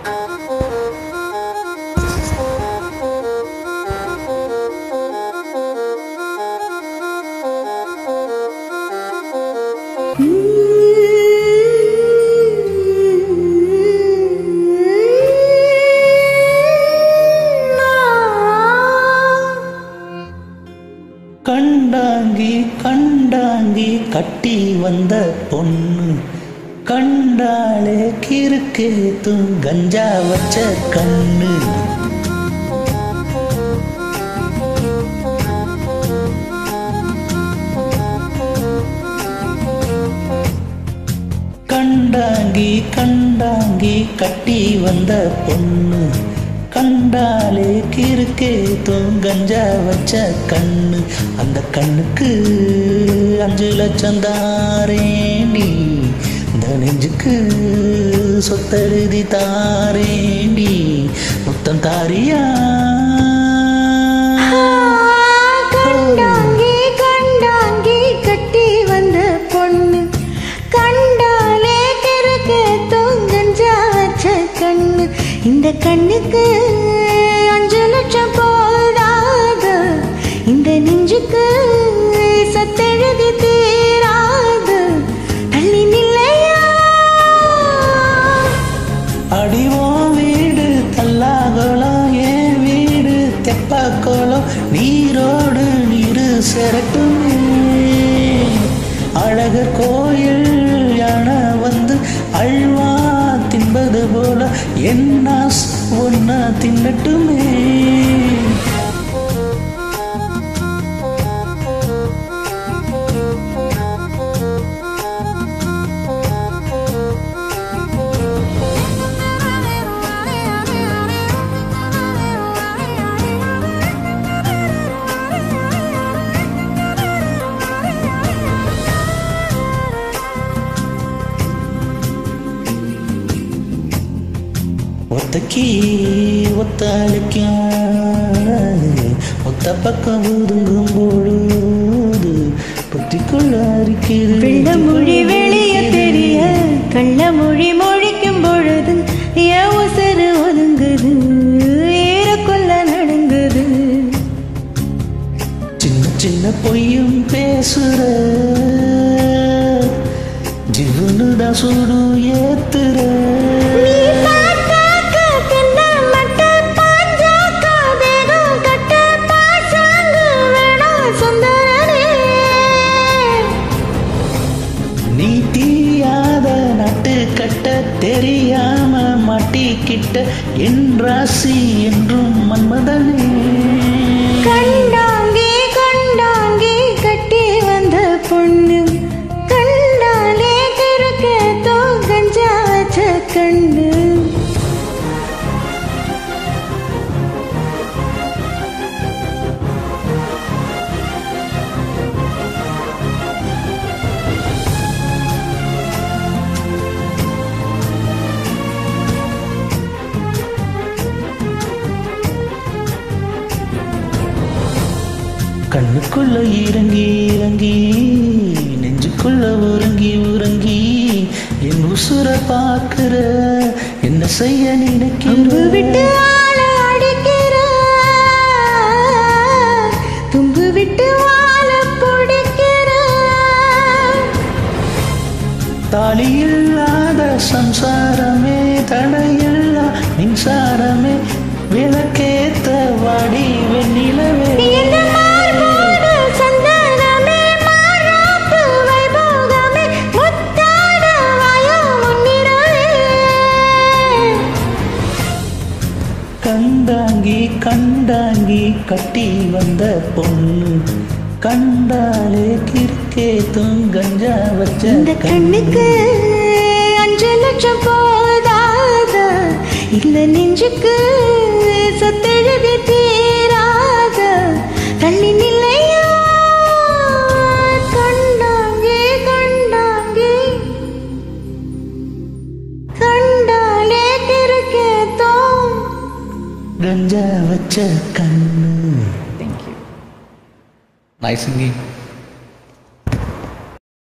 கண்டாங்கி கண்டாங்கி கட்டி வந்த பொண்ணு கண்டாலே கிறுக்கேத்தும் கஞ்சா வச்ச கண்ணு கண்டாங்கி கண்டாங்கி கட்டி வந்த பொண்ணு கண்டாலே கிறுக்கே கஞ்சா வச்ச கண்ணு அந்த கண்ணுக்கு அஞ்சு லட்சம் தாரேண்டி இந்த நெஞ்சுக்கு சொத்தெழுதி தாரேண்டி முத்தம் தாரியா கண்டாங்கி கண்டாங்கி கட்டி வந்த பொண்ணு கண்டாலே கிறுக்கு தொங்கஞ்சா வச்ச கண்ணு இந்த கண்ணுக்கு அஞ்சு லட்சம் போதாது இந்த நெஞ்சுக்கு சத்தெழுதி தீராது தள்ளி நில்லையா அடிவோ வீடு தல்லாகுளம் என் வீடு தெப்பாக்குளம் நீரோடு நீரு செரட்டுமே அழகர் கோயில் யானை வந்து அழ்வா தின்பது போல என்ன ஒன்னா தின்னட்டுமே ஒத்தக்கி ஒத்தாளிக்கும் ஒத்த பக்கம் ஒதுங்கும் பொழுது பற்றிக்கொள்ள வெள்ள மொழி வெளிய தெரிய கள்ள மொழி மொழிக்கும் பொழுது என் உசரு ஒதுங்குது ஏறக்கொள்ள நடுங்குது சின்ன சின்ன பொய்யும் பேசுற ஜீவனு தான் சுடு ஏத்துற நீ பார்த்தாக்க தென்னை மட்டை பாஞ்சாக்க தேகம் கட்ட பாசாங்கு வேணாம் சுந்தரனே. நீ தீயாத நட்டு கட்ட தெரியாம மாட்டிக்கிட்ட என் ராசி என்றும் மன்மதனே கண்டாங்கி கண்டாங்கி கட்டி வந்த பொண்ணு கண்டாலே கிறுக்க தோகஞ்சா வச்ச கண்ணு கண்ணுக்குள்ள இறங்கி இறங்கி நெஞ்சுக்குள்ள உறங்கி உறங்கி என் உசுர பாக்குற என்ன செய்ய அம்பு நினைக்கிற விட்டு ஆள அடிக்கிற தும்பு விட்டு வாழ பிடிக்கிற தாலி இல்லாத சம்சாரமே தடையில்லா மின்சாரமே விளக்கேத்த வாடி வெண்ணிலவே என்ன மார்போடு சந்தனமே மாறாப்பு வைபோகமே முத்தாட வாயோ முன்னிடவே கண்டாங்கி கண்டாங்கி கட்டி வந்த பொண்ணு கண்டாலே கிறுக்கே கஞ்சா வச்ச இந்த கண்ணுக்கு அஞ்சு லட்சம் போதாத இந்த நெஞ்சுக்கு சொத்தெழுதி தீராத தள்ளி நிலையா கண்டாங்கே கண்டாங்கே கண்டாலே கிறுக்கேத்தோ கஞ்சா வச்ச கண்ணு Nice singing.